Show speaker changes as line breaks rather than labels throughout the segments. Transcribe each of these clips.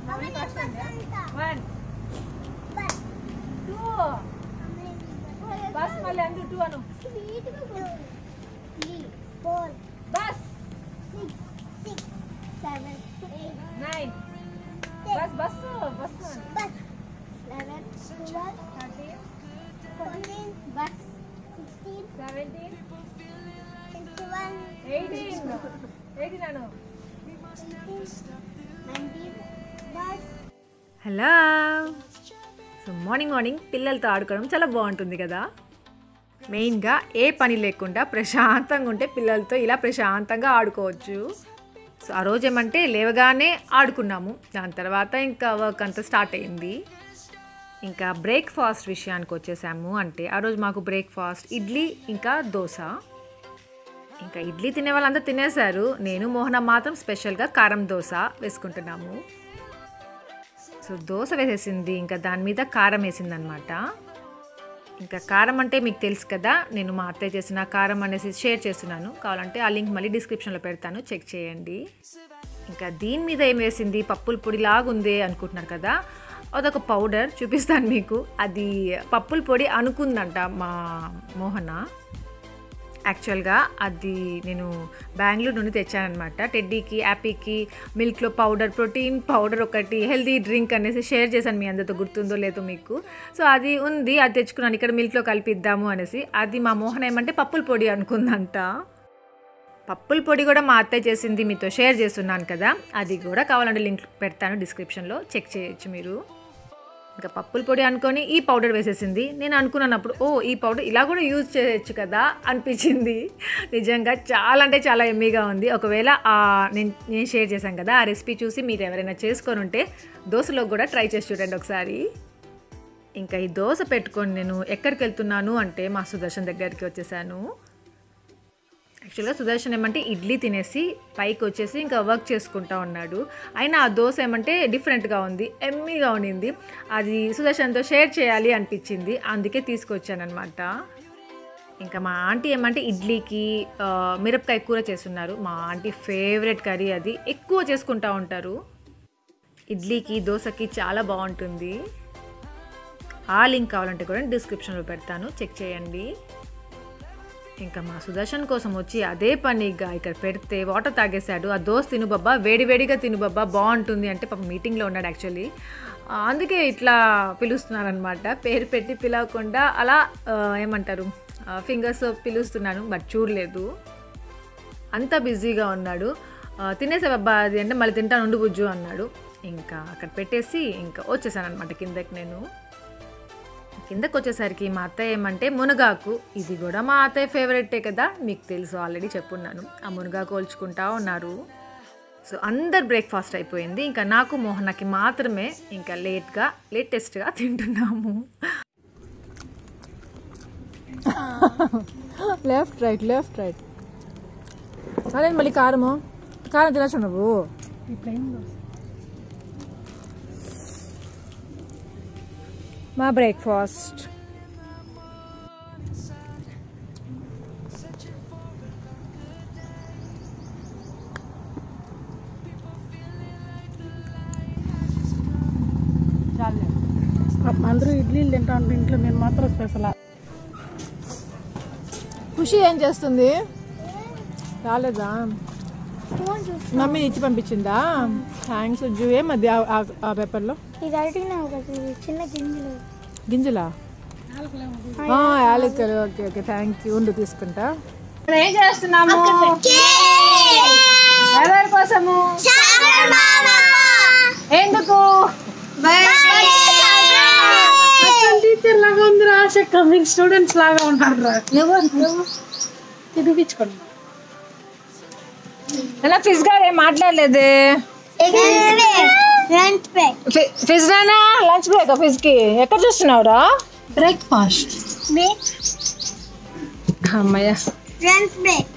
One two bus మళ్ళీ అందు two అను
four
bus
six six seven eight
nine bus bus bus
bus eleven twelve
thirteen
fourteen bus sixteen
seventeen
twenty one
eighteen eighteen అను
nineteen bus
hello so morning morning పిల్లలతో ఆడుకోవడం చాలా బాగుంటుంది కదా మెయిన్గా ఏ పని లేకుండా ప్రశాంతంగా ఉంటే పిల్లలతో ఇలా ప్రశాంతంగా ఆడుకోవచ్చు సో ఆ రోజు ఏమంటే లేవగానే ఆడుకున్నాము దాని తర్వాత ఇంకా వర్క్ అంతా స్టార్ట్ అయింది ఇంకా బ్రేక్ఫాస్ట్ విషయానికి వచ్చేసాము అంటే ఆ రోజు మాకు బ్రేక్ఫాస్ట్ ఇడ్లీ ఇంకా దోశ ఇంకా ఇడ్లీ తినే వాళ్ళంతా తినేశారు నేను మోహన మాత్రం స్పెషల్గా కారం దోశ వేసుకుంటున్నాము సో దోశ వేసేసింది ఇంకా దాని మీద కారం వేసింది అనమాట ఇంకా కారం అంటే మీకు తెలుసు కదా నేను మా అత్తయ్య చేసిన కారం అనేసి షేర్ చేస్తున్నాను కావాలంటే ఆ లింక్ మళ్ళీ డిస్క్రిప్షన్లో పెడతాను చెక్ చేయండి ఇంకా దీని మీద ఏం వేసింది పప్పుల పొడి లాగుంది అనుకుంటున్నారు కదా అదొక పౌడర్ చూపిస్తాను మీకు అది పప్పుల పొడి అనుకుందంట మా మోహన యాక్చువల్గా అది నేను బెంగళూరు నుండి తెచ్చానమాట టెడ్డీకి యాపీకి మిల్క్లో పౌడర్ ప్రోటీన్ పౌడర్ ఒకటి హెల్తీ డ్రింక్ అనేసి షేర్ చేశాను మీ అందరితో గుర్తుందో లేదో మీకు సో అది ఉంది అది తెచ్చుకున్నాను ఇక్కడ మిల్క్లో కలిపిద్దాము అనేసి అది మా మోహన్ ఏమంటే పప్పుల పొడి అనుకుందంట పప్పుల పొడి కూడా మా అత్తయ్య చేసింది మీతో షేర్ చేస్తున్నాను కదా అది కూడా కావాలంటే లింక్ పెడతాను డిస్క్రిప్షన్లో చెక్ చేయొచ్చు మీరు ఇంకా పప్పుల పొడి అనుకొని ఈ పౌడర్ వేసేసింది నేను అనుకున్నప్పుడు ఓ ఈ పౌడర్ ఇలా కూడా యూజ్ చేయొచ్చు కదా అనిపించింది నిజంగా చాలా అంటే చాలా ఎమ్మీగా ఉంది ఒకవేళ ఆ నేను నేను షేర్ చేశాను కదా ఆ రెసిపీ చూసి మీరు ఎవరైనా చేసుకొని ఉంటే దోశలో కూడా ట్రై చేసి చూడండి ఒకసారి ఇంకా ఈ దోశ పెట్టుకొని నేను ఎక్కడికి వెళ్తున్నాను అంటే మా సుదర్శన్ దగ్గరికి వచ్చేసాను యాక్చువల్గా సుదర్శన్ ఏమంటే ఇడ్లీ తినేసి పైకి వచ్చేసి ఇంకా వర్క్ చేసుకుంటా ఉన్నాడు అయినా ఆ దోశ ఏమంటే డిఫరెంట్గా ఉంది ఎమ్మీగా ఉండింది అది సుదర్శన్తో షేర్ చేయాలి అనిపించింది అందుకే తీసుకొచ్చానమాట ఇంకా మా ఆంటీ ఏమంటే ఇడ్లీకి ఆ, మిరపకాయ కూర చేస్తున్నారు మా ఆంటీ ఫేవరెట్ కర్రీ అది ఎక్కువ చేసుకుంటా ఉంటారు ఇడ్లీకి దోశకి చాలా బాగుంటుంది ఆ లింక్ కావాలంటే కూడా డిస్క్రిప్షన్లో పెడతాను చెక్ చేయండి ఇంకా మా సుదర్శన్ కోసం వచ్చి అదే పనిగా ఇక్కడ పెడితే వాటర్ తాగేశాడు ఆ దోశ తిను బాబా వేడివేడిగా తిను బాబా బాగుంటుంది అంటే పాప మీటింగ్లో ఉన్నాడు యాక్చువల్లీ అందుకే ఇట్లా పిలుస్తున్నారనమాట పేరు పెట్టి పిలవకుండా అలా ఆ, ఏమంటారు ఫింగర్స్ పిలుస్తున్నాను బట్ చూడలేదు అంత బిజీగా ఉన్నాడు ఆ, తినేసే బాబా అది అంటే మళ్ళీ తింటాను ఉండు బుజ్జు అన్నాడు ఇంకా అక్కడ పెట్టేసి ఇంకా వచ్చేసాను అనమాట కిందకి నేను కిందకు వచ్చేసరికి మా అత్తయ్య ఏమంటే మునగాకు ఇది కూడా మా అత్తయ్య ఫేవరెటే కదా మీకు తెలుసు ఆల్రెడీ చెప్పున్నాను ఆ మునగాకు కోల్చుకుంటా ఉన్నారు సో అందరు బ్రేక్ఫాస్ట్ అయిపోయింది ఇంకా నాకు మోహనకి మాత్రమే ఇంకా లేట్గా లేటెస్ట్గా తింటున్నాము
లెఫ్ట్ రైట్ లెఫ్ట్ రైట్ అదే మళ్ళీ కారము కారం తినచ్చు నువ్వు మా బ్రేక్ఫాస్ట్
అందరూ ఇడ్లీలు తింటా ఉంటారు ఇంట్లో మేము మాత్రం స్పెషల్
ఖుషి ఏం చేస్తుంది రాలేదా
ఫోన్ చూసి
మమ్మీ ఇచ్చి పంపించిందా థ్యాంక్స్ జూ ఏమది ఆ- ఆ- ఆ పేపర్లో
ఇది అడిగినా ఒకటి చిన్న గింజలు
గింజలా ఆ, యాలక్కలు ఓకే ఓకే థ్యాంక్ యూ ఉండు తీసుకుంటా
ఏం చేస్తున్నాము ఎవరి కోసము ఎందుకు
టీచర్ లాగా ఉంది రాశక్క మీరు స్టూడెంట్స్ లాగా ఉన్నారు రా తినిపించుకోండి
ఎలా ఫిజ్ గారు ఏం మాట్లాడలేదే
లంచ్ బ్రేక్
ఫి- ఫిజ్ నానా లంచ్ బ్రేక్ ఫిజ్ కి ఎక్కడ చూస్తున్నావురా
బ్రేక్ఫాస్ట్
బ్రేక్
అమ్మయ్య
లంచ్ బ్రేక్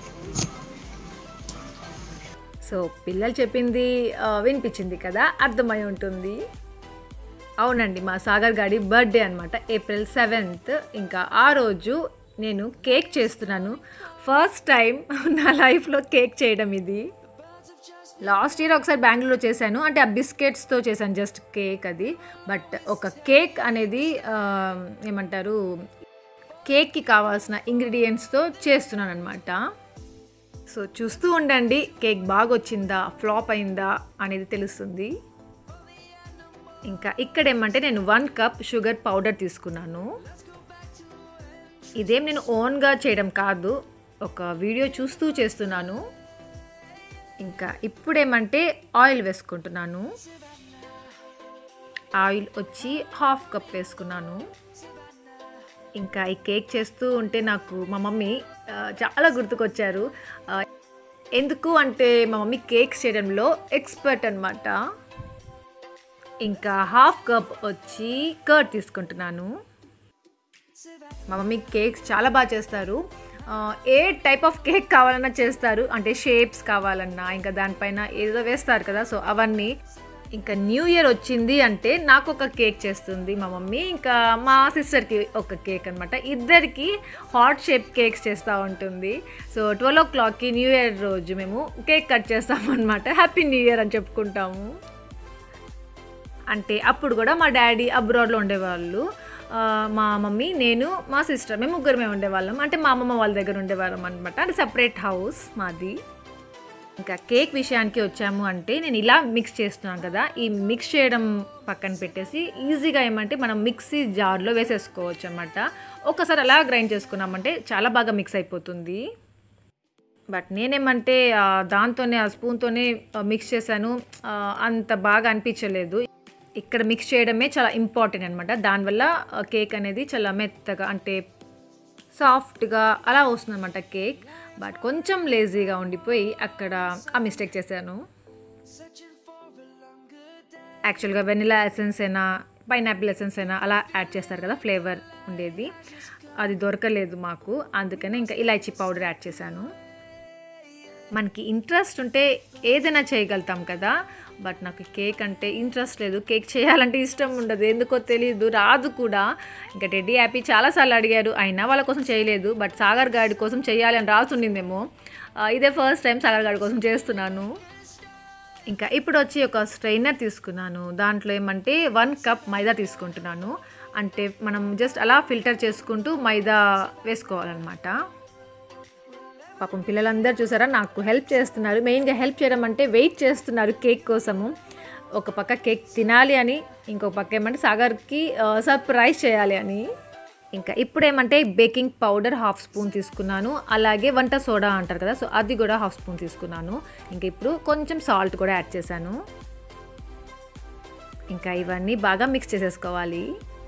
సో పిల్లలు చెప్పింది ఆ, వినిపించింది కదా అర్థమై ఉంటుంది అవునండి మా సాగర్ గాడి బర్త్డే అనమాట ఏప్రిల్ సెవెంత్ ఇంకా ఆ రోజు నేను కేక్ చేస్తున్నాను ఫస్ట్ టైం నా లైఫ్లో కేక్ చేయడం ఇది లాస్ట్ ఇయర్ ఒకసారి బెంగళూరులో చేశాను అంటే ఆ బిస్కెట్స్తో చేశాను జస్ట్ కేక్ అది బట్ ఒక కేక్ అనేది ఆ, ఏమంటారు కేక్కి కావాల్సిన ఇంగ్రీడియంట్స్తో చేస్తున్నాను అనమాట సో చూస్తూ ఉండండి కేక్ బాగా వచ్చిందా ఫ్లాప్ అయిందా అనేది తెలుస్తుంది ఇంకా ఇక్కడ ఏమంటే నేను వన్ కప్ షుగర్ పౌడర్ తీసుకున్నాను ఇదేం నేను ఓన్గా చేయడం కాదు ఒక వీడియో చూస్తూ చేస్తున్నాను ఇంకా ఇప్పుడేమంటే ఆయిల్ వేసుకుంటున్నాను ఆయిల్ వచ్చి హాఫ్ కప్ వేసుకున్నాను ఇంకా ఈ కేక్ చేస్తూ ఉంటే నాకు మా మమ్మీ ఆ, చాలా గుర్తుకొచ్చారు ఆ, ఎందుకు అంటే మా మమ్మీ కేక్స్ చేయడంలో ఎక్స్పర్ట్ అనమాట ఇంకా హాఫ్ కప్ వచ్చి కర్డ్ తీసుకుంటున్నాను మా మమ్మీ కేక్స్ చాలా బాగా చేస్తారు ఆ, ఏ టైప్ ఆఫ్ కేక్ కావాలన్నా చేస్తారు అంటే షేప్స్ కావాలన్నా ఇంకా దానిపైన ఏదో వేస్తారు కదా సో అవన్నీ ఇంకా న్యూ ఇయర్ వచ్చింది అంటే నాకు ఒక కేక్ చేస్తుంది మా మమ్మీ ఇంకా మా సిస్టర్కి ఒక కేక్ అనమాట ఇద్దరికి హాట్ షేప్ కేక్స్ చేస్తూ ఉంటుంది సో ట్వెల్వ్ ఓ క్లాక్కి న్యూ ఇయర్ రోజు మేము కేక్ కట్ చేస్తాము అనమాట హ్యాపీ న్యూ ఇయర్ అని చెప్పుకుంటాము అంటే అప్పుడు కూడా మా డాడీ అబ్రాడ్లో ఉండేవాళ్ళు ఆ, మా మమ్మీ నేను మా సిస్టర్ మేము ముగ్గురమే ఉండేవాళ్ళం అంటే మా అమ్మమ్మ వాళ్ళ దగ్గర ఉండేవాళ్ళం అనమాట అంటే సపరేట్ హౌస్ మాది ఇంకా కేక్ విషయానికి వచ్చాము అంటే నేను ఇలా మిక్స్ చేస్తున్నాను కదా ఈ మిక్స్ చేయడం పక్కన పెట్టేసి ఈజీగా ఏమంటే మనం మిక్సీ జార్లో వేసేసుకోవచ్చు అనమాట ఒకసారి అలా గ్రైండ్ చేసుకున్నామంటే చాలా బాగా మిక్స్ అయిపోతుంది బట్ నేనేమంటే ఆ, దాంతోనే ఆ స్పూన్తోనే మిక్స్ చేశాను ఆ, అంత బాగా అనిపించలేదు ఇక్కడ మిక్స్ చేయడమే చాలా ఇంపార్టెంట్ అనమాట దానివల్ల కేక్ అనేది చాలా మెత్తగా అంటే సాఫ్ట్గా అలా వస్తుంది అనమాట కేక్ బట్ కొంచెం లేజీగా ఉండిపోయి అక్కడ ఆ మిస్టేక్ చేశాను యాక్చువల్గా వెనిలా ఎసెన్స్ అయినా పైనాపిల్ ఎసెన్స్ అయినా అలా యాడ్ చేస్తారు కదా ఫ్లేవర్ ఉండేది అది దొరకలేదు మాకు అందుకని ఇంకా ఇలాచీ పౌడర్ యాడ్ చేశాను మనకి ఇంట్రెస్ట్ ఉంటే ఏదైనా చేయగలుగుతాం కదా బట్ నాకు కేక్ అంటే ఇంట్రెస్ట్ లేదు కేక్ చేయాలంటే ఇష్టం ఉండదు ఎందుకో తెలియదు రాదు కూడా ఇంకా టెడ్డీ హ్యాపీ చాలాసార్లు అడిగారు అయినా వాళ్ళ కోసం చేయలేదు బట్ సాగర్ గాడి కోసం చేయాలి అని రాసుండిందేమో ఆ, ఇదే ఫస్ట్ టైం సాగర్ గాడి కోసం చేస్తున్నాను ఇంకా ఇప్పుడు వచ్చి ఒక స్ట్రైనర్ తీసుకున్నాను దాంట్లో ఏమంటే వన్ కప్ మైదా తీసుకుంటున్నాను అంటే మనం జస్ట్ అలా ఫిల్టర్ చేసుకుంటూ మైదా వేసుకోవాలన్నమాట పాపం పిల్లలందరూ చూసారా నాకు హెల్ప్ చేస్తున్నారు మెయిన్గా హెల్ప్ చేయడం అంటే వెయిట్ చేస్తున్నారు కేక్ కోసము ఒక పక్క కేక్ తినాలి అని ఇంకొక పక్క ఏమంటే సాగర్కి సర్ప్రైజ్ చేయాలి అని ఇంకా ఇప్పుడు ఏమంటే బేకింగ్ పౌడర్ హాఫ్ స్పూన్ తీసుకున్నాను అలాగే వంట సోడా అంటారు కదా సో అది కూడా హాఫ్ స్పూన్ తీసుకున్నాను ఇంకా ఇప్పుడు కొంచెం సాల్ట్ కూడా యాడ్ చేశాను ఇంకా ఇవన్నీ బాగా మిక్స్ చేసేసుకోవాలి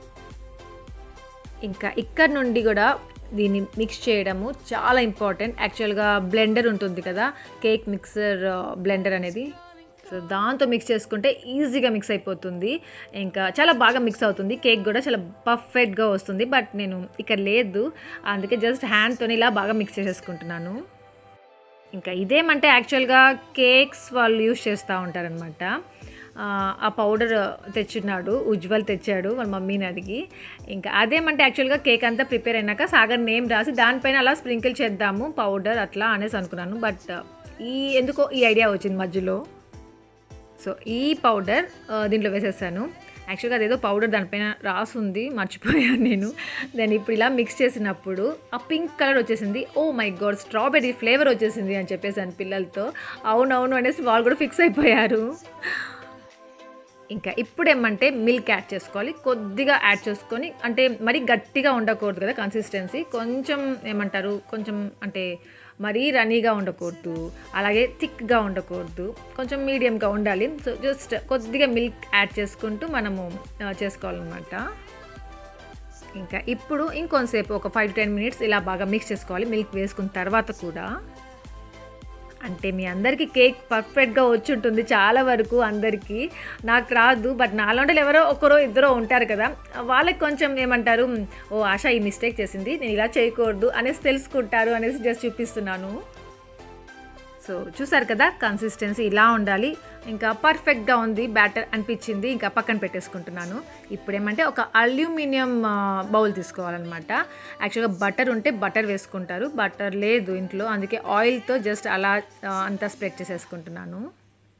ఇంకా ఇక్కడ నుండి కూడా దీన్ని మిక్స్ చేయడము చాలా ఇంపార్టెంట్ యాక్చువల్గా బ్లెండర్ ఉంటుంది కదా కేక్ మిక్సర్ బ్లెండర్ అనేది సో దాంతో మిక్స్ చేసుకుంటే ఈజీగా మిక్స్ అయిపోతుంది ఇంకా చాలా బాగా మిక్స్ అవుతుంది కేక్ కూడా చాలా పర్ఫెక్ట్గా వస్తుంది బట్ నేను ఇక్కడ లేదు అందుకే జస్ట్ హ్యాండ్తో ఇలా బాగా మిక్స్ చేసేసుకుంటున్నాను ఇంకా ఇదేమంటే యాక్చువల్గా కేక్స్ వాళ్ళు యూస్ చేస్తూ ఉంటారనమాట ఆ పౌడర్ తెచ్చున్నాడు ఉజ్వల్ తెచ్చాడు వాళ్ళ మమ్మీని అడిగి ఇంకా అదేమంటే యాక్చువల్గా కేక్ అంతా ప్రిపేర్ అయినాక సాగర్ నేమ్ రాసి దానిపైన అలా స్ప్రింకిల్ చేద్దాము పౌడర్ అట్లా అనేసి అనుకున్నాను బట్ ఈ ఎందుకో ఈ ఐడియా వచ్చింది మధ్యలో సో ఈ పౌడర్ ఆ, దీంట్లో వేసేసాను యాక్చువల్గా అదేదో పౌడర్ దానిపైన రాసుంది మర్చిపోయాను నేను దాన్ని ఇప్పుడు ఇలా మిక్స్ చేసినప్పుడు ఆ పింక్ కలర్ వచ్చేసింది oh my God strawberry flavour వచ్చేసింది అని చెప్పేసాను పిల్లలతో అవునవును అనేసి వాళ్ళు కూడా ఫిక్స్ అయిపోయారు ఇంకా ఇప్పుడు ఏమంటే మిల్క్ యాడ్ చేసుకోవాలి కొద్దిగా యాడ్ చేసుకొని అంటే మరీ గట్టిగా ఉండకూడదు కదా కన్సిస్టెన్సీ కొంచెం ఏమంటారు కొంచెం అంటే మరీ రనీగా ఉండకూడదు అలాగే థిక్గా ఉండకూడదు కొంచెం మీడియంగా ఉండాలి సో జస్ట్ కొద్దిగా మిల్క్ యాడ్ చేసుకుంటూ మనము ఆ, చేసుకోవాలన్నమాట ఇంకా ఇప్పుడు ఇంకొంతసేపు ఒక ఫైవ్ టు టెన్ మినిట్స్ ఇలా బాగా మిక్స్ చేసుకోవాలి మిల్క్ వేసుకున్న తర్వాత కూడా అంటే మీ అందరికీ కేక్ పర్ఫెక్ట్గా వచ్చి ఉంటుంది చాలా వరకు అందరికీ నాకు రాదు బట్ నాలోంటి ఎవరో ఒకరో ఇద్దరో ఉంటారు కదా వాళ్ళకి కొంచెం ఏమంటారు ఓ ఆశ ఈ మిస్టేక్ చేసింది నేను ఇలా చేయకూడదు అనేసి తెలుసుకుంటారు అనేసి జస్ట్ చూపిస్తున్నాను సో చూసారు కదా కన్సిస్టెన్సీ ఇలా ఉండాలి ఇంకా పర్ఫెక్ట్గా ఉంది బ్యాటర్ అనిపించింది ఇంకా పక్కన పెట్టేసుకుంటున్నాను ఇప్పుడు ఏమంటే ఒక అల్యూమినియం బౌల్ తీసుకోవాలన్నమాట యాక్చువల్గా బటర్ ఉంటే బటర్ వేసుకుంటారు బటర్ లేదు ఇంట్లో అందుకే ఆయిల్తో జస్ట్ అలా ఆ, అంతా స్ప్రెడ్ చేసేసుకుంటున్నాను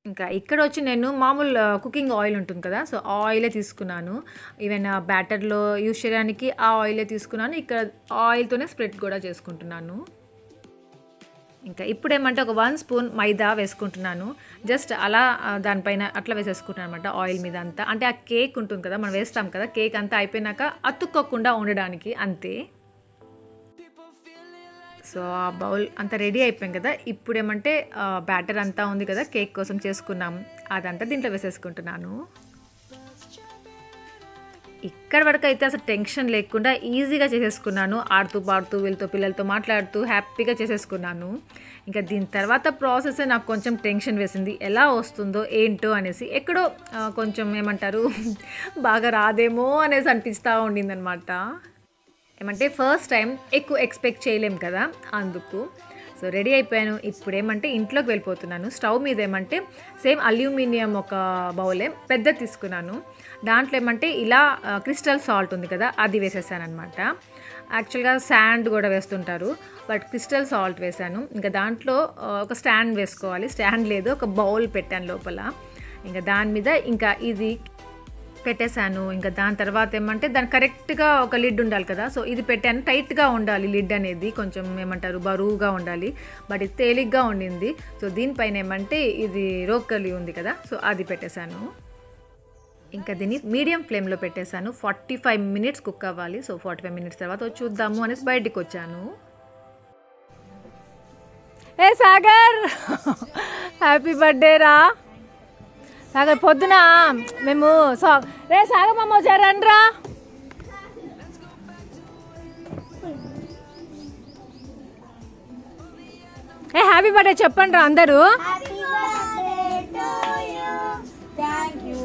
ఇంకా ఇక్కడ వచ్చి నేను మామూలు కుకింగ్ ఆయిల్ ఉంటుంది కదా సో ఆ ఆయిలే తీసుకున్నాను ఈవెన్ బ్యాటర్లో యూస్ చేయడానికి ఆ ఆయిలే తీసుకున్నాను ఇక్కడ ఆయిల్తోనే స్ప్రెడ్ కూడా చేసుకుంటున్నాను ఇంకా ఇప్పుడు ఏమంటే ఒక వన్ స్పూన్ మైదా వేసుకుంటున్నాను జస్ట్ అలా ఆ, దానిపైన అట్లా వేసేసుకుంటాను అనమాట ఆయిల్ మీద అంతా అంటే ఆ కేక్ ఉంటుంది కదా మనం వేస్తాం కదా కేక్ అంతా అయిపోయినాక అతుక్కోకుండా ఉండడానికి అంతే సో ఆ బౌల్ అంతా రెడీ అయిపోయింది కదా ఇప్పుడు ఏమంటే బ్యాటర్ అంతా ఉంది కదా కేక్ కోసం చేసుకున్నాం అదంతా దీంట్లో వేసేసుకుంటున్నాను ఇక్కడ వరకు అయితే అసలు టెన్షన్ లేకుండా ఈజీగా చేసేసుకున్నాను ఆడుతూ పాడుతూ వీళ్ళతో పిల్లలతో మాట్లాడుతూ హ్యాపీగా చేసేసుకున్నాను ఇంకా దీని తర్వాత ప్రాసెస్ నాకు కొంచెం టెన్షన్ వేసింది ఎలా వస్తుందో ఏంటో అనేసి ఎక్కడో ఆ, కొంచెం ఏమంటారు బాగా రాదేమో అనేసి అనిపిస్తూ ఉండిందనమాట ఏమంటే ఫస్ట్ టైం ఎక్కువ ఎక్స్పెక్ట్ చేయలేం కదా అందుకు సో రెడీ అయిపోయాను ఇప్పుడు ఏమంటే ఇంట్లోకి వెళ్ళిపోతున్నాను స్టవ్ మీద ఏమంటే సేమ్ అల్యూమినియం ఒక బౌలే పెద్ద తీసుకున్నాను దాంట్లో ఏమంటే ఇలా క్రిస్టల్ సాల్ట్ ఉంది కదా అది వేసేసాను అనమాట యాక్చువల్గా శాండ్ కూడా వేస్తుంటారు బట్ క్రిస్టల్ సాల్ట్ వేసాను ఇంకా దాంట్లో ఆ, ఒక స్టాండ్ వేసుకోవాలి స్టాండ్ లేదు ఒక బౌల్ పెట్టాను లోపల ఇంకా దాని మీద ఇంకా ఇది పెట్టేశాను ఇంకా దాని తర్వాత ఏమంటే దాని కరెక్ట్గా ఒక లిడ్ ఉండాలి కదా సో ఇది పెట్టాను టైట్గా ఉండాలి లిడ్ అనేది కొంచెం ఏమంటారు బరువుగా ఉండాలి బట్ ఇది తేలిగ్గా ఉండింది సో దీనిపైన ఏమంటే ఇది రోకలి ఉంది కదా సో అది పెట్టేశాను ఇంకా దీన్ని మీడియం ఫ్లేమ్లో పెట్టేశాను ఫార్టీ ఫైవ్ మినిట్స్ కుక్ అవ్వాలి సో ఫార్టీ ఫైవ్ మినిట్స్ తర్వాత వచ్చి చూద్దాము అనేసి బయటికి వచ్చాను
ఏ సాగర్ హ్యాపీ బర్త్డే రా సాగర్ పొద్దున మేము సో రే సాగర్ మామ వచ్చారండి రా ఏ హ్యాపీ బర్త్డే చెప్పండి రా అందరూ
happy birthday to you thank you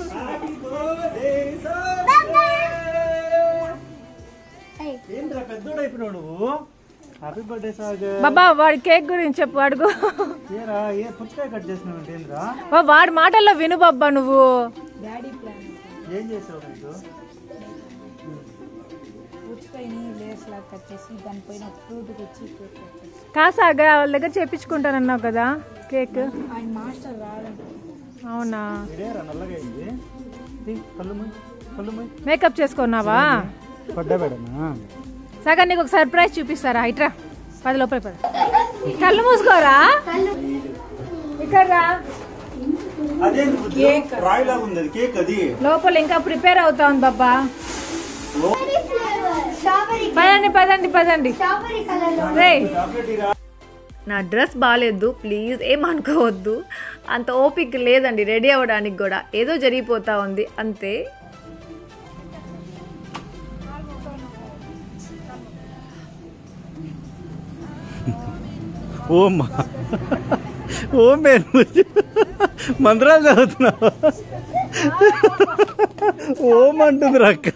ఏంట్రా పెద్దోడైపోయినావు నువ్వు హ్యాపీ బర్త్డే సాగర్
బాబా వాడి కేక్ గురించి చెప్పు అడుగు
ఏరా ఏ పుచ్చకాయ కట్ చేసినావు అంటే ఏంద్రా
బా, వాడి మాటల్లో విను బాబా నువ్వు
ఏం చేసావు నీకు
కాసాగా వాళ్ళ దగ్గర చేపించుకుంటానన్నావు కదా కేక్ అవునా
ఇదేరా నల్లగా అయింది తీ, కళ్ళు మూయ్ కళ్ళు మూయ్
మేకప్ చేసుకున్నావా
పడ్డా మేడమా
సగా నీకు ఒక సర్ప్రైజ్ చూపిస్తారా ఇట్రా పది లోపల పద కళ్ళు మూసుకోరా ఇక్కడ రా.
అదేంటి రాయి లాగా ఉంది అది కేక్ అది
లోపల ఇంకా ప్రిపేర్ అవుతా ఉంది బాబా
స్ట్రాబెరీ
పదండి పదండి పదండి
స్ట్రాబెరీ కలర్ లో
రే
చాక్లెట్ ఇరా
నా డ్రెస్ బాగాలేదు ప్లీజ్ ఏమనుకోవద్దు అంత ఓపిక లేదండి రెడీ అవ్వడానికి కూడా ఏదో జరిగిపోతా ఉంది అంతే
ఓం ఓం పేరు మంత్రాలు చదువుతున్నావు ఓం అంటుంది రక్క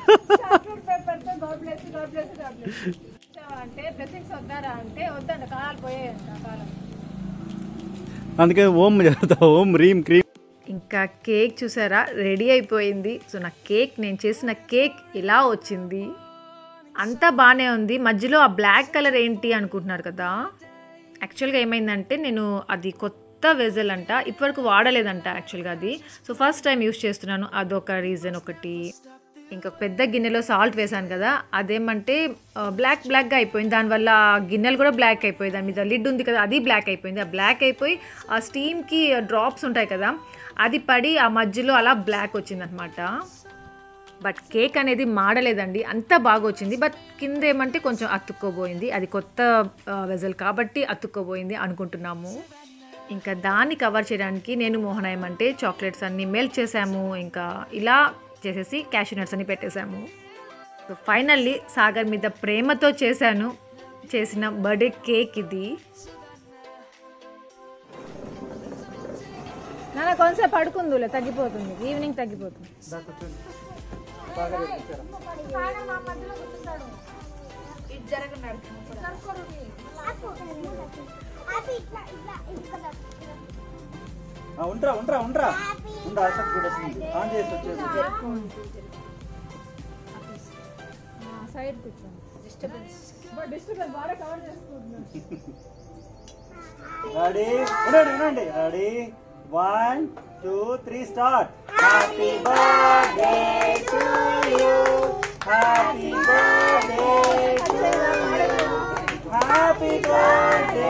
అంటే బ్లెస్సింగ్స్ వద్దారా అంటే వద్దంట కాలాలు పోయాయంట కాలం
అందుకే ఓం చదువుతావు ఓం రీం క్రీం
ఇంకా కేక్ చూసారా రెడీ అయిపోయింది సో నా కేక్ నేను చేసిన కేక్ ఇలా వచ్చింది అంతా బాగానే ఉంది మధ్యలో ఆ బ్లాక్ కలర్ ఏంటి అనుకుంటున్నారు కదా యాక్చువల్గా ఏమైందంటే నేను అది కొత్త వెజల్ అంట ఇప్పటివరకు వాడలేదంట యాక్చువల్గా అది సో ఫస్ట్ టైం యూస్ చేస్తున్నాను అదొక రీజన్ ఒకటి ఇంకా పెద్ద గిన్నెలో సాల్ట్ వేసాను కదా అదేమంటే ఆ, బ్లాక్ బ్లాక్గా అయిపోయింది దానివల్ల ఆ గిన్నెలు కూడా బ్లాక్ అయిపోయింది దాని మీద లిడ్ ఉంది కదా అది బ్లాక్ అయిపోయింది ఆ బ్లాక్ అయిపోయి ఆ స్టీమ్కి డ్రాప్స్ ఉంటాయి కదా అది పడి ఆ మధ్యలో అలా బ్లాక్ వచ్చిందనమాట బట్ కేక్ అనేది మాడలేదండి అంత బాగా వచ్చింది బట్ కింద ఏమంటే కొంచెం అతుక్కోబోయింది అది కొత్త వెజల్ కాబట్టి అతుక్కోబోయింది అనుకుంటున్నాము ఇంకా దాన్ని కవర్ చేయడానికి నేను మోహన ఏమంటే చాక్లెట్స్ అన్ని మెల్ట్ చేసాము ఇంకా ఇలా చేసేసి క్యాషూ నట్స్ అన్ని పెట్టేశాము సో ఫైనల్లీ సాగర్ మీద ప్రేమతో చేశాను చేసిన బర్త్డే కేక్ ఇది
నాన్న కొంచెం పడుకుందులే తగ్గిపోతుంది ఈవినింగ్ తగ్గిపోతుంది
హ్యాపీ ఇట్లా ఇట్లా ఇట్లా
ఉండరా ఉండరా ఉండరా ఉండా అసలు కూడా వస్తుంది ఆన్ చేసి వచ్చేది
సైడ్ కూర్చోండి డిస్టర్బెన్స్ డిస్టర్బెన్స్ బాగా కవర్ చేసుకుంటున్నాను
రెడీ ఉండండి ఉండండి ready one two three start
happy birthday to you
happy birthday happy birthday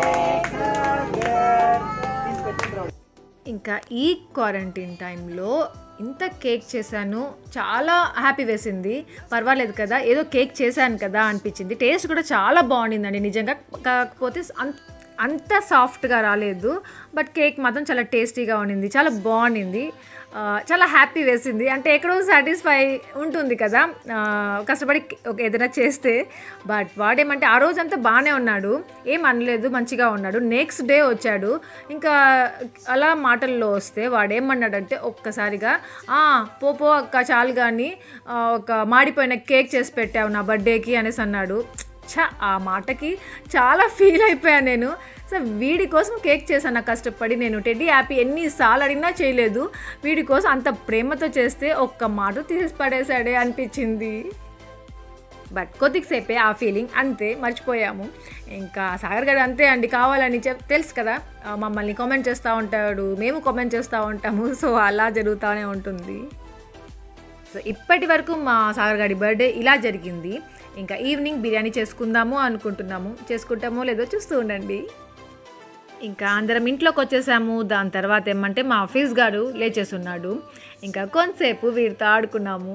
ఇంకా ఈ క్వారంటైన్ టైంలో ఇంత కేక్ చేశాను చాలా హ్యాపీ వేసింది పర్వాలేదు కదా ఏదో కేక్ చేశాను కదా అనిపించింది టేస్ట్ కూడా చాలా బాగుండిందండి నిజంగా కాకపోతే అంత అంత సాఫ్ట్గా రాలేదు బట్ కేక్ మాత్రం చాలా టేస్టీగా ఉండింది చాలా బాగుండింది ఆ, చాలా హ్యాపీ వేసింది అంటే ఎక్కడో సాటిస్ఫై ఉంటుంది కదా ఆ, కష్టపడి ఒక ఏదైనా చేస్తే బట్ వాడేమంటే ఆ రోజంతా బాగానే ఉన్నాడు ఏం అనలేదు మంచిగా ఉన్నాడు నెక్స్ట్ డే వచ్చాడు ఇంకా అలా మాటల్లో వస్తే వాడు ఏమన్నాడంటే ఒక్కసారిగా "ఆ, పో పో అక్క చాలు కానీ ఆ, ఒక మాడిపోయిన కేక్ చేసి పెట్టావు నా బర్త్డేకి అనేసి అన్నాడు ఛ ఆ మాటకి చాలా ఫీల్ అయిపోయాను నేను సో వీడి కోసం కేక్ చేశాను నాకు కష్టపడి నేను టెడ్డీ హ్యాపీ ఎన్నిసార్లు అడిగినా చేయలేదు వీడి కోసం అంత ప్రేమతో చేస్తే ఒక్క మాట తీసి పడేశాడే అనిపించింది బట్ కొద్దిసేపే ఆ ఫీలింగ్ అంతే మర్చిపోయాము ఇంకా సాగర్ గారు అంతే అండి కావాలని చెప్ తెలుసు కదా ఆ, మమ్మల్ని కామెంట్ చేస్తూ ఉంటాడు మేము కామెంట్ చేస్తూ ఉంటాము సో అలా జరుగుతూనే ఉంటుంది సో ఇప్పటి వరకు మా సాగర్ గారి బర్త్డే ఇలా జరిగింది ఇంకా ఈవినింగ్ బిర్యానీ చేసుకుందాము అనుకుంటున్నాము చేసుకుంటామో లేదో చూస్తూ ఉండండి ఇంకా అందరం ఇంట్లోకి వచ్చేసాము దాని తర్వాత ఏమంటే మా ఆఫీస్ గారు లేచేస్తున్నాడు ఇంకా కొంతసేపు వీడితో ఆడుకున్నాము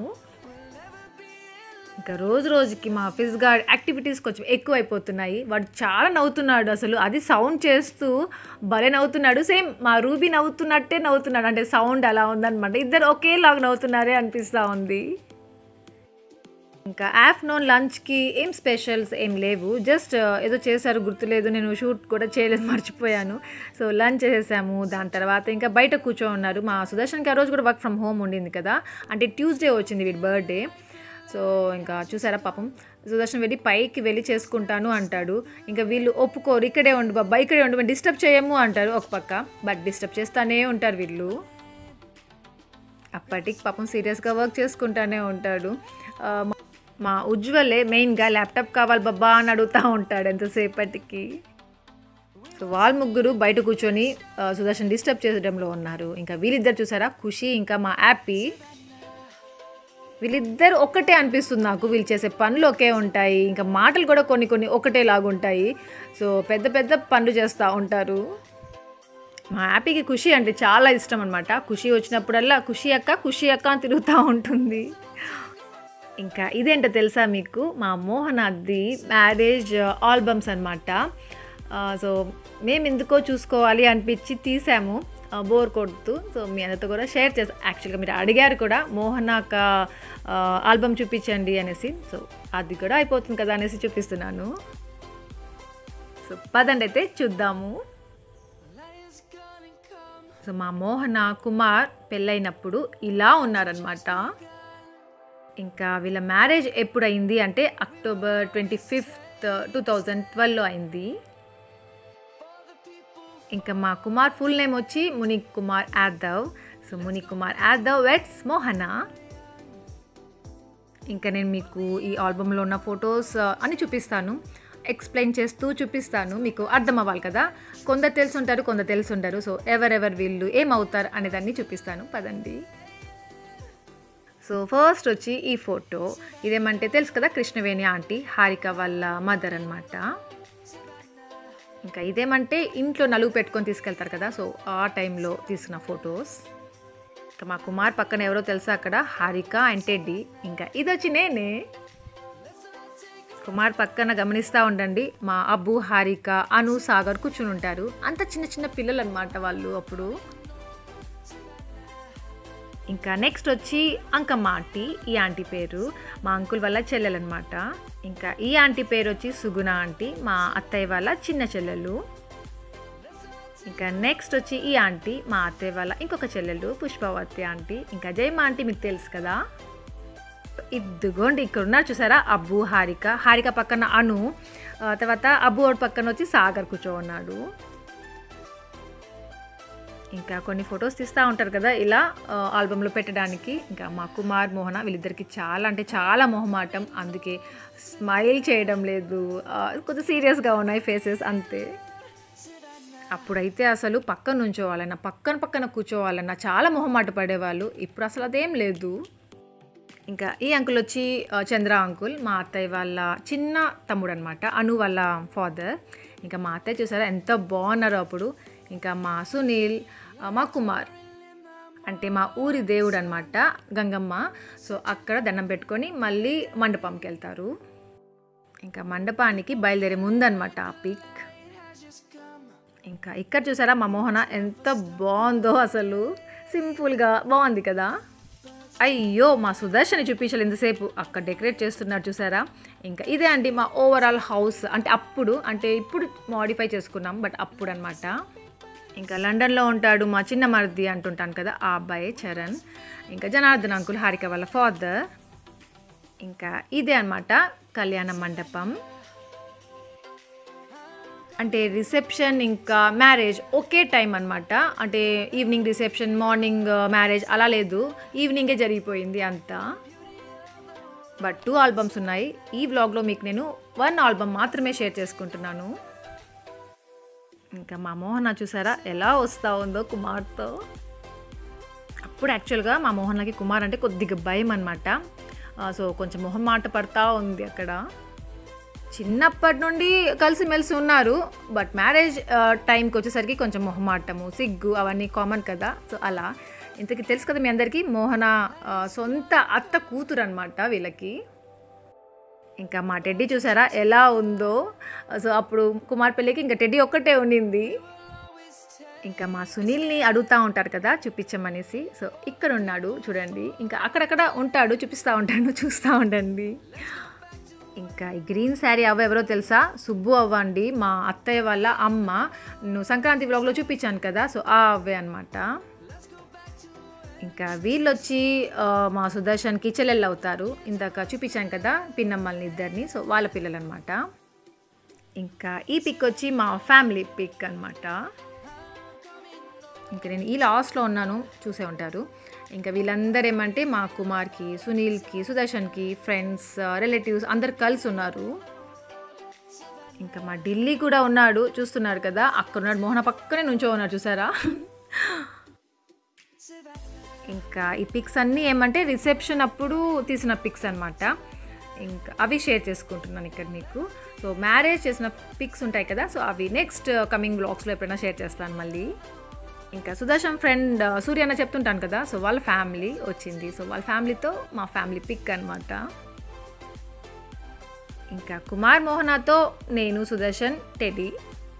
ఇంకా రోజు రోజుకి మా ఆఫీస్ గార్డ్ యాక్టివిటీస్ కొంచెం ఎక్కువ అయిపోతున్నాయి వాడు చాలా నవ్వుతున్నాడు అసలు అది సౌండ్ చేస్తూ భలే నవ్వుతున్నాడు సేమ్ మా రూబీ నవ్వుతున్నట్టే నవ్వుతున్నాడు అంటే సౌండ్ అలా ఉందన్నమాట ఇద్దరు ఒకేలాగా నవ్వుతున్నారే అనిపిస్తూ ఉంది ఇంకా ఆఫ్టర్నూన్ లంచ్కి ఏం స్పెషల్స్ ఏం లేవు జస్ట్ ఏదో చేశారు గుర్తులేదు నేను షూట్ కూడా చేయలేదు మర్చిపోయాను సో లంచ్ చేసేసాము దాని తర్వాత ఇంకా బయట కూర్చో ఉన్నారు మా సుదర్శన్కి ఆ రోజు కూడా వర్క్ ఫ్రమ్ హోమ్ ఉండింది కదా అంటే ట్యూస్డే వచ్చింది వీడి బర్త్డే సో ఇంకా చూసారా పాపం సుదర్శన్ వెళ్ళి పైకి వెళ్ళి చేసుకుంటాను అంటాడు ఇంకా వీళ్ళు ఒప్పుకోరు ఇక్కడే ఉండు బాబా ఇక్కడే ఉండు మేము డిస్టర్బ్ చేయము అంటారు ఒక పక్క బట్ డిస్టర్బ్ చేస్తానే ఉంటారు వీళ్ళు అప్పటికి పాపం సీరియస్గా వర్క్ చేసుకుంటానే ఉంటాడు ఆ, మా- మా ఉజ్వలే మెయిన్గా ల్యాప్టాప్ కావాలి బాబా అని అడుగుతూ ఉంటాడు ఎంతసేపటికి సో వాళ్ళ ముగ్గురు బయట కూర్చొని ఆ, సుదర్శన్ డిస్టర్బ్ చేయడంలో ఉన్నారు ఇంకా వీళ్ళిద్దరు చూసారా ఖుషి ఇంకా మా యాపీ వీళ్ళిద్దరు ఒక్కటే అనిపిస్తుంది నాకు వీళ్ళు చేసే పనులు ఒకే ఉంటాయి ఇంకా మాటలు కూడా కొన్ని కొన్ని ఒకటే లాగుంటాయి సో పెద్ద పెద్ద పనులు చేస్తూ ఉంటారు మా హ్యాపీకి ఖుషి అంటే చాలా ఇష్టం అనమాట ఖుషి వచ్చినప్పుడల్లా ఖుషి అక్క ఖుషి అక్క అని తిరుగుతూ ఉంటుంది ఇంకా ఇదేంటో తెలుసా మీకు మా మోహనాద్ది మ్యారేజ్ ఆల్బమ్స్ అనమాట సో మేము ఎందుకో చూసుకోవాలి అనిపించి తీసాము బోర్ కొడుతూ సో మీ అందరితో కూడా షేర్ చేస్తాం యాక్చువల్గా మీరు అడిగారు కూడా మోహన్ అక్క ఆల్బమ్ చూపించండి అనేసి సో అది కూడా అయిపోతుంది కదా అనేసి చూపిస్తున్నాను సో పదండి అయితే చూద్దాము సో మా మోహన కుమార్ పెళ్ళైనప్పుడు ఇలా ఉన్నారనమాట ఇంకా వీళ్ళ మ్యారేజ్ ఎప్పుడైంది అంటే October twenty fifth two thousand ట్వెల్వ్లో అయింది ఇంకా మా కుమార్ ఫుల్ నేమ్ వచ్చి మునిక్ కుమార్ యాదవ్ సో మునిక్ కుమార్ యాదవ్ వెట్స్ మోహన ఇంకా నేను మీకు ఈ ఆల్బంలో ఉన్న ఫొటోస్ అన్ని చూపిస్తాను ఎక్స్ప్లెయిన్ చేస్తూ చూపిస్తాను మీకు అర్థం అవ్వాలి కదా కొందరు తెలిసి ఉంటారు కొందరు తెలిసి ఉంటారు సో ఎవరెవరు వీళ్ళు ఏమవుతారు అనేదాన్ని చూపిస్తాను పదండి సో ఫస్ట్ వచ్చి ఈ ఫోటో ఇదేమంటే తెలుసు కదా కృష్ణవేణి ఆంటీ హారిక వాళ్ళ మదర్ అనమాట ఇంకా ఇదేమంటే ఇంట్లో నలుగు పెట్టుకొని తీసుకెళ్తారు కదా సో ఆ టైంలో తీసిన ఫొటోస్ ఇంకా మా కుమార్ పక్కన ఎవరో తెలుసా అక్కడ హారిక అండ్ టెడ్డి ఇంకా ఇది వచ్చి నేనే కుమార్ పక్కన గమనిస్తూ ఉండండి మా అబ్బు హారిక అను సాగర్ కూర్చుని ఉంటారు అంత చిన్న చిన్న పిల్లలు అనమాట వాళ్ళు అప్పుడు ఇంకా నెక్స్ట్ వచ్చి అంకమ్మ ఆంటీ ఈ ఆంటీ పేరు మా అంకుల్ వాళ్ళ చెల్లెలన్నమాట ఇంకా ఈ ఆంటీ పేరు వచ్చి సుగుణ ఆంటీ మా అత్తయ్య వాళ్ళ చిన్న చెల్లెలు ఇంకా నెక్స్ట్ వచ్చి ఈ ఆంటీ మా అత్తయ్య వాళ్ళ ఇంకొక చెల్లెలు పుష్పవతి ఆంటీ ఇంకా జయమ్మ ఆంటీ మీకు తెలుసు కదా ఇదిగోండి ఇక్కడ ఉన్నారు చూసారా అబ్బు హారిక హారిక పక్కన అను ఆ, తర్వాత అబ్బు వాడి పక్కన వచ్చి సాగర్ కూర్చో ఉన్నాడు ఇంకా కొన్ని ఫొటోస్ తీస్తూ ఉంటారు కదా ఇలా ఆ, ఆల్బంలో పెట్టడానికి ఇంకా మా కుమార్ మోహన వీళ్ళిద్దరికి చాలా అంటే చాలా మొహమాటం అందుకే స్మైల్ చేయడం లేదు ఆ, కొంచెం సీరియస్గా ఉన్నాయి ఫేసెస్ అంతే అప్పుడైతే అసలు పక్కన నుంచోవాలన్నా పక్కన పక్కన కూర్చోవాలన్నా చాలా మొహమాట పడేవాళ్ళు ఇప్పుడు అసలు అదేం లేదు ఇంకా ఈ అంకుల్ వచ్చి ఆ, చంద్ర అంకుల్ మా అత్తయ్య వాళ్ళ చిన్న తమ్ముడు అనమాట అను వాళ్ళ ఫాదర్ ఇంకా మా అత్తయ్య చూసారా ఎంత బాగున్నారో అప్పుడు ఇంకా మా సునీల్ ఆ, మా కుమార్ అంటే మా ఊరి దేవుడు అనమాట గంగమ్మ సో అక్కడ దండం పెట్టుకొని మళ్ళీ మండపంకి వెళ్తారు ఇంకా మండపానికి బయలుదేరే ముందనమాట ఆ పిక్ ఇంకా ఇక్కడ చూసారా మా మోహన ఎంత బాగుందో అసలు సింపుల్గా బాగుంది కదా అయ్యో మా సుదర్శని చూపించాలి ఇంతసేపు అక్కడ డెకరేట్ చేస్తున్నారు చూసారా ఇంకా ఇదే అండి మా ఓవరాల్ హౌస్ అంటే అప్పుడు అంటే ఇప్పుడు మాడిఫై చేసుకున్నాం బట్ అప్పుడు అనమాట ఇంకా లండన్లో ఉంటాడు మా చిన్న మరిది అంటుంటాను కదా ఆ అబ్బాయి చరణ్ ఇంకా జనార్దన్ అంకుల్ హారిక వాళ్ళ ఫాదర్ ఇంకా ఇదే అన్నమాట కళ్యాణ మండపం అంటే రిసెప్షన్ ఇంకా మ్యారేజ్ ఒకే టైం అనమాట అంటే ఈవినింగ్ రిసెప్షన్ మార్నింగ్ మ్యారేజ్ అలా లేదు ఈవినింగే జరిగిపోయింది అంతా బట్ టూ ఆల్బమ్స్ ఉన్నాయి ఈ వ్లాగ్లో మీకు నేను వన్ ఆల్బమ్ మాత్రమే షేర్ చేసుకుంటున్నాను ఇంకా మా మోహన చూసారా ఎలా వస్తూ ఉందో కుమార్తో అప్పుడు యాక్చువల్గా మా మోహన్కి కుమార్ అంటే కొద్దిగా భయం అనమాట సో కొంచెం మొహం మాట పడతా ఉంది అక్కడ చిన్నప్పటి నుండి కలిసిమెలిసి ఉన్నారు బట్ మ్యారేజ్ టైంకి వచ్చేసరికి కొంచెం మొహమాటము సిగ్గు అవన్నీ కామన్ కదా సో అలా ఇంతకీ తెలుసు కదా మీ అందరికీ మోహన ఆ, సొంత అత్త కూతురు అనమాట వీళ్ళకి ఇంకా మా టెడ్డీ చూసారా ఎలా ఉందో సో అప్పుడు కుమార్ పెళ్ళికి ఇంకా టెడ్డీ ఒక్కటే ఉండింది ఇంకా మా సునీల్ని అడుగుతూ ఉంటారు కదా చూపించమనేసి సో ఇక్కడ ఉన్నాడు చూడండి ఇంకా అక్కడక్కడ ఉంటాడు చూపిస్తూ ఉంటాను చూస్తూ ఉండండి ఇంకా ఈ గ్రీన్ శారీ అవ్వ ఎవరో తెలుసా సుబ్బు అవ్వ అండి మా అత్తయ్య వాళ్ళ అమ్మ నువ్వు సంక్రాంతి వ్లాగ్లో చూపించాను కదా సో ఆ అవ్వే అనమాట ఇంకా వీళ్ళు వచ్చి ఆ, మా సుదర్శన్కి చెల్లెళ్ళు అవుతారు ఇందాక చూపించాను కదా పిన్నమ్మల్ని ఇద్దరిని సో వాళ్ళ పిల్లలు అనమాట ఇంకా ఈ పిక్ వచ్చి మా ఫ్యామిలీ పిక్ అనమాట ఇంకా నేను ఈ లాస్ట్లో ఉన్నాను చూసే ఉంటారు ఇంకా వీళ్ళందరూ ఏమంటే మా కుమార్కి సునీల్కి సుదర్శన్కి ఫ్రెండ్స్ రిలేటివ్స్ అందరు కలిసి ఉన్నారు ఇంకా మా ఢిల్లీ కూడా ఉన్నాడు చూస్తున్నారు కదా అక్కడ ఉన్నాడు మోహన పక్కనే నుంచో ఉన్నాడు చూసారా ఇంకా ఈ పిక్స్ అన్నీ ఏమంటే రిసెప్షన్ అప్పుడు తీసిన పిక్స్ అనమాట ఇంకా అవి షేర్ చేసుకుంటున్నాను ఇక్కడ మీకు సో మ్యారేజ్ చేసిన పిక్స్ ఉంటాయి కదా సో అవి నెక్స్ట్ కమింగ్ బ్లాగ్స్లో ఎప్పుడైనా షేర్ చేస్తాను మళ్ళీ ఇంకా సుదర్శన్ ఫ్రెండ్ సూర్య అన్న చెప్తుంటాను కదా సో వాళ్ళ ఫ్యామిలీ వచ్చింది సో వాళ్ళ ఫ్యామిలీతో మా ఫ్యామిలీ పిక్ అనమాట ఇంకా కుమార్ మోహనాతో నేను సుదర్శన్ టెడీ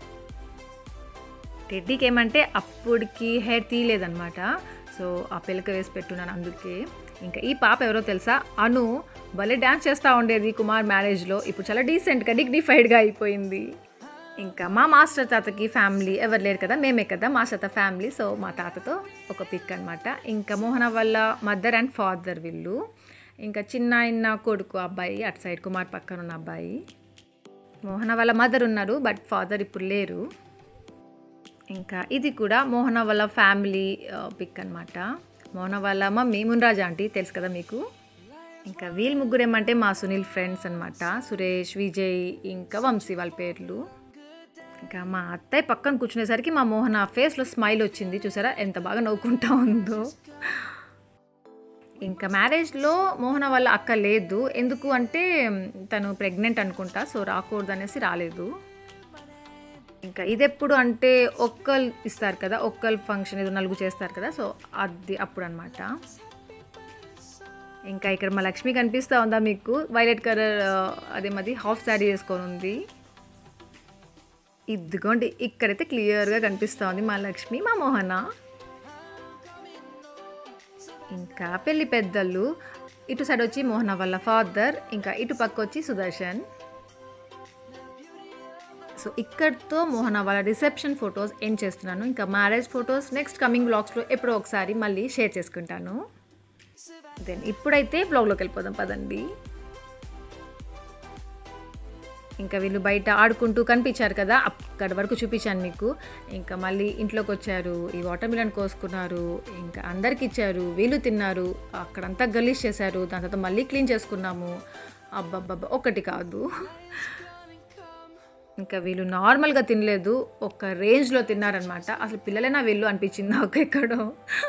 టెడ్డీకి ఏమంటే అప్పటికి హెయిర్ తీయలేదన్నమాట సో ఆ పిలక వేసి పెట్టున్నాను అందుకే ఇంకా ఈ పాప ఎవరో తెలుసా అను భలే డ్యాన్స్ చేస్తూ ఉండేది కుమార్ మ్యారేజ్లో ఇప్పుడు చాలా డీసెంట్గా డిగ్నిఫైడ్గా అయిపోయింది ఇంకా మా మాస్టర్ తాతకి ఫ్యామిలీ ఎవరు లేరు కదా మేమే కదా మాస్టర్ తాత ఫ్యామిలీ సో మా తాతతో ఒక పిక్ అనమాట ఇంకా మోహన వాళ్ళ మదర్ అండ్ ఫాదర్ వీళ్ళు ఇంకా చిన్న ఆయన కొడుకు అబ్బాయి అటు సైడ్ కుమార్ పక్కన ఉన్న అబ్బాయి మోహన వాళ్ళ మదర్ ఉన్నారు బట్ ఫాదర్ ఇప్పుడు లేరు ఇంకా ఇది కూడా మోహన వాళ్ళ ఫ్యామిలీ పిక్ అనమాట మోహన వాళ్ళ మమ్మీ మున్రాజా ఆంటీ తెలుసు కదా మీకు ఇంకా వీళ్ళు ముగ్గురు ఏమంటే మా సునీల్ ఫ్రెండ్స్ అనమాట సురేష్ విజయ్ ఇంకా వంశీ వాళ్ళ పేర్లు ఇంకా మా అత్తయ్య పక్కన కూర్చునేసరికి మా మోహన ఫేస్లో స్మైల్ వచ్చింది చూసారా ఎంత బాగా నవ్వుకుంటా ఉందో ఇంకా మ్యారేజ్లో మోహన వాళ్ళ అక్క లేదు ఎందుకు అంటే తను ప్రెగ్నెంట్ అనుకుంటా సో రాకూడదు అనేసి రాలేదు ఇంకా ఇది ఎప్పుడు అంటే ఒక్కల్ ఇస్తారు కదా ఒక్కల్ ఫంక్షన్ ఏదో నలుగు చేస్తారు కదా సో అది అప్పుడు అనమాట ఇంకా ఇక్కడ మా లక్ష్మి కనిపిస్తూ ఉందా మీకు వైలెట్ కలర్ అదే మాది హాఫ్ శారీ వేసుకొని ఉంది ఇదిగోండి ఇక్కడైతే క్లియర్గా కనిపిస్తూ ఉంది మా లక్ష్మి మా మోహన ఇంకా పెళ్లి పెద్దలు ఇటు సైడ్ వచ్చి మోహన వాళ్ళ ఫాదర్ ఇంకా ఇటు పక్క వచ్చి సుదర్శన్ సో ఇక్కడితో మోహన వాళ్ళ రిసెప్షన్ ఫొటోస్ ఎండ్ చేస్తున్నాను ఇంకా మ్యారేజ్ ఫొటోస్ నెక్స్ట్ కమింగ్ బ్లాగ్స్లో ఎప్పుడో ఒకసారి మళ్ళీ షేర్ చేసుకుంటాను దెన్ ఇప్పుడైతే బ్లాగ్లోకి వెళ్ళిపోదాం పదండి ఇంకా వీళ్ళు బయట ఆడుకుంటూ కనిపించారు కదా అక్కడ వరకు చూపించాను మీకు ఇంకా మళ్ళీ ఇంట్లోకి వచ్చారు ఈ వాటర్ మిలన్ కోసుకున్నారు ఇంకా అందరికి ఇచ్చారు వీళ్ళు తిన్నారు అక్కడంతా గలీజ్ చేశారు దాని తర్వాత మళ్ళీ క్లీన్ చేసుకున్నాము అబ్బబ్బబ్బా ఒకటి కాదు ఇంకా వీళ్ళు నార్మల్గా తినలేదు ఒక రేంజ్లో తిన్నారనమాట అసలు పిల్లలైనా వీళ్ళు అనిపించింది నాకు ఎక్కడో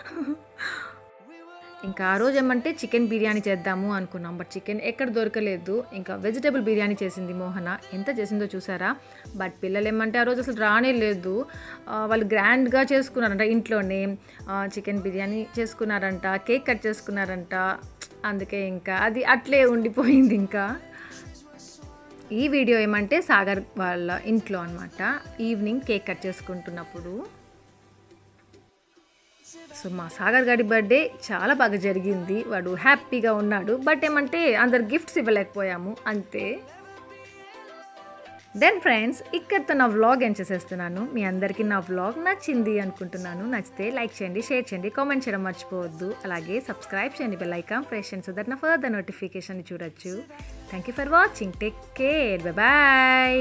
ఇంకా ఆ రోజు ఏమంటే చికెన్ బిర్యానీ చేద్దాము అనుకున్నాం బట్ చికెన్ ఎక్కడ దొరకలేదు ఇంకా వెజిటేబుల్ బిర్యానీ చేసింది మోహన ఎంత చేసిందో చూసారా బట్ పిల్లలు ఏమంటే ఆ రోజు అసలు రానే లేదు ఆ, వాళ్ళు గ్రాండ్గా చేసుకున్నారంట ఇంట్లోనే ఆ, చికెన్ బిర్యానీ చేసుకున్నారంట కేక్ కట్ చేసుకున్నారంట అందుకే ఇంకా అది అట్లే ఉండిపోయింది ఇంకా ఈ వీడియో ఏమంటే సాగర్ వాళ్ళ ఇంట్లో అనమాట ఈవినింగ్ కేక్ కట్ చేసుకుంటున్నప్పుడు సో మా సాగర్ గారి బర్త్డే చాలా బాగా జరిగింది వాడు హ్యాపీగా ఉన్నాడు బట్ ఏమంటే అందరు గిఫ్ట్స్ ఇవ్వలేకపోయాము అంతే దెన్ ఫ్రెండ్స్ ఇక్కడితో నా వ్లాగ్ ఏం చేసేస్తున్నాను మీ అందరికీ నా వ్లాగ్ నచ్చింది అనుకుంటున్నాను నచ్చితే లైక్ చేయండి షేర్ చేయండి కామెంట్ చేయడం మర్చిపోవద్దు అలాగే సబ్స్క్రైబ్ చేయండి బెల్ ఐకాన్ ప్రెస్ చేయండి సో దట్ నా ఫర్దర్ నోటిఫికేషన్ చూడొచ్చు thank you for watching take care bye